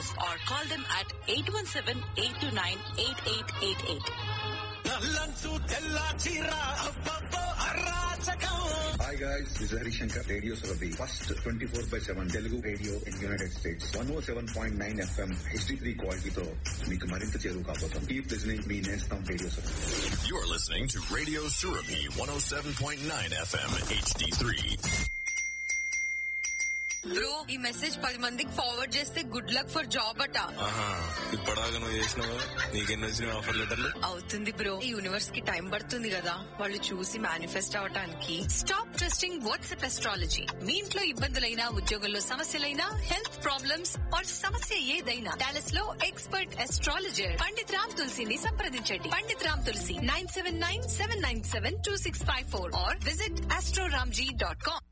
or call them at 817-829-8888. నల్లంచు తెల్ల చీర అబ్బబ్బో అరాచకం Hi guys, this is Hari Shankar, Radio Surabhi. First 24 by 7 Telugu radio in United States. 107.9 FM HD3 quality-తో మీకు మరింత చేరువు కాబోతాం. Keep listening మీ నేస్తం radio Surabhi. You're listening to Radio Surabhi 107.9 FM HD3. Bro ఈ message పది మందికి ఫార్వర్డ్ చేస్తే గుడ్ లక్ ఫర్ జాబ్ అట ఆహా ఇప్పటిదాకా నువ్వు చేసినావు నీకెన్ని వచ్చినాయి ఆఫర్ లెటర్లు అవుతుంది బ్రో ఈ యూనివర్స్ కి టైం పడుతుంది కదా వాళ్ళు చూసి మేనిఫెస్ట్ అవటానికి స్టాప్ ట్రస్టింగ్ వాట్సాప్ ఎస్ట్రాలజీ మీ ఇంట్లో ఇబ్బందులైనా ఉద్యోగంలో సమస్యలైనా హెల్త్ ప్రాబ్లమ్స్ ఆర్ సమస్య ఏదైనా డాలస్ లో ఎక్స్పర్ట్ ఎస్ట్రాలజర్ పండిత్ రామ్ తులసిని సంప్రదించండి Pandit Ram Tulasi nine seven nine seven nine seven two six five four or visit astroramji dot com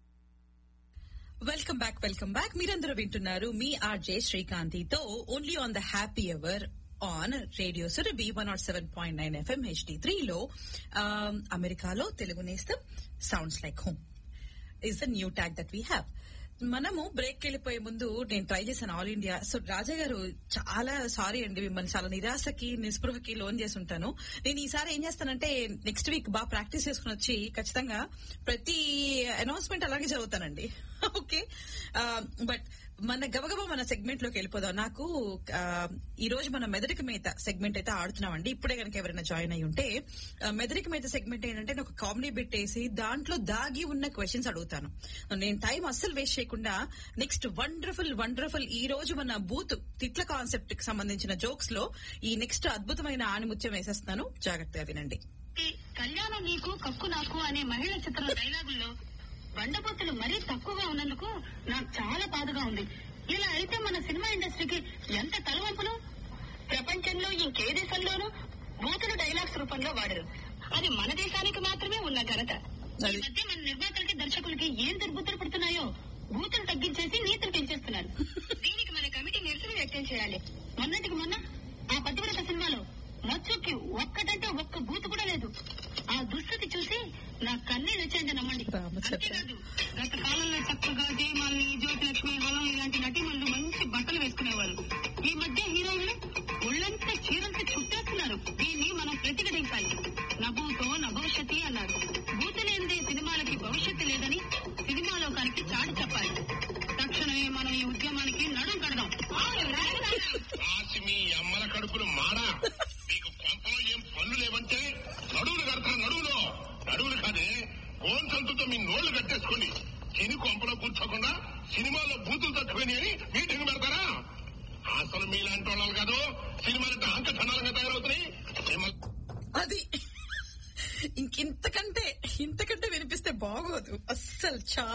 welcome back welcome back మీరందరూ వింటున్నారు మీ ఆర్జే శ్రీకాంతితో only on the happy hour on radio Surabhi one nought seven point nine FM HD త్రీలో అమెరికాలో తెలుగు నేస్తం sounds like home is the new tag that we have మనము break వెళ్ళిపోయే ముందు నేను ట్రై చేశాను ఆల్ ఇండియా సో రాజా గారు చాలా సారీ అండి మిమ్మల్ని చాలా నిరాశకి నిస్పృహకి లోన్ చేసి ఉంటాను నేను ఈసారి ఏం చేస్తానంటే నెక్స్ట్ వీక్ బాగా ప్రాక్టీస్ చేసుకుని వచ్చి ఖచ్చితంగా ప్రతి అనౌన్స్మెంట్ అలాగే చదువుతానండి ఓకే బట్ మన గబగబా మన సెగ్మెంట్ లోకి వెళ్ళిపోదాం నాకు ఆ, ఈ రోజు మన మెదడికి మేత సెగ్మెంట్ అయితే ఆడుతున్నామండి ఇప్పుడే కనుక ఎవరైనా జాయిన్ అయి ఉంటే ఆ, మెదడికి మేత సెగ్మెంట్ ఏంటంటే నేను ఒక కామెడీ బిట్ వేసి దాంట్లో దాగి ఉన్న క్వశ్చన్స్ అడుగుతాను నేను టైం అస్సలు వేస్ట్ చేయకుండా నెక్స్ట్ వండర్ఫుల్ వండర్ఫుల్ ఈ రోజు మన బూత్ తిట్ల కాన్సెప్ట్ కి సంబంధించిన జోక్స్ లో ఈ నెక్స్ట్ అద్భుతమైన ఆనిముత్యం వేసేస్తాను జాగ్రత్తగా వినండి కళ్యాణం నీకు కక్కు నాకు అనే మహిళ చిత్రం డైలాగుల్లో బండబొత్తులు మరీ తక్కువగా ఉన్నందుకు నాకు చాలా బాధగా ఉంది ఇలా అయితే మన సినిమా ఇండస్ట్రీకి ఎంత తలవంపులు ప్రపంచంలో ఇంకే దేశంలోనూ బూతులు డైలాగ్స్ రూపంలో వాడరు అది మన దేశానికి మాత్రమే ఉన్న ఘనత ఈ అది- మధ్య మన నిర్మాతలకి దర్శకులకి ఏం దుర్బుద్ధులు పడుతున్నాయో బూతులు తగ్గించేసి నీతులు పెంచేస్తున్నారు దీనికి మన కమిటీ నిరసన వ్యక్తం చేయాలి మొన్నటికి మొన్న ఆ పతివ్రత సినిమాలో మచ్చుకి ఒక్కటంటే ఒక్క బూతు కూడా లేదు ఆ దుస్థితి చూసి నా కన్నీళ్ళు వచ్చాయంటే నమ్మండి రామచంద్ర. అంతేకాదు గత కాలంలో చక్కగా జయమాలిని జ్యోతిలక్ష్మి హలం ఇలాంటి నటీమణులు మంచి బట్టలు వేసుకునేవారు ఈ మధ్య హీరోయిన్లు ఒళ్ళంతా చీరంతా చుట్టేస్తున్నారు దీన్ని మనం ప్రతిఘటించాలి నభూతో నభవిష్యతి అన్నారు బూతు లేనిదే సినిమాలకి భవిష్యత్తు లేదని సినిమాలోకానికి చాటి చెప్పాలి తక్షణమే మనం ఈ ఉద్యమానికి నడుం కడదాం రాసి మీ అమ్మల కడుపులు మాడా మీకు కొంపలో ఏం పనులు లేవంటే నడువులు కడతారు నడువులో నడువులు కాదే కోన్ సంతుతో మీ నోళ్లు కట్టేసుకోండి సిని కొంపలో కూర్చోకుండా సినిమాలో బూతులు తక్కువని మీటింగ్ పెడతారా అసలు మీలాంటి వాళ్ళు కాదు సినిమాలంటే అంక చండాలంగా తయారవుతున్నాయి మిమ్మల్ని అది ఇంకింతకంటే ఇంతకంటే వినిపిస్తే బాగోదు అస్సలు చాలా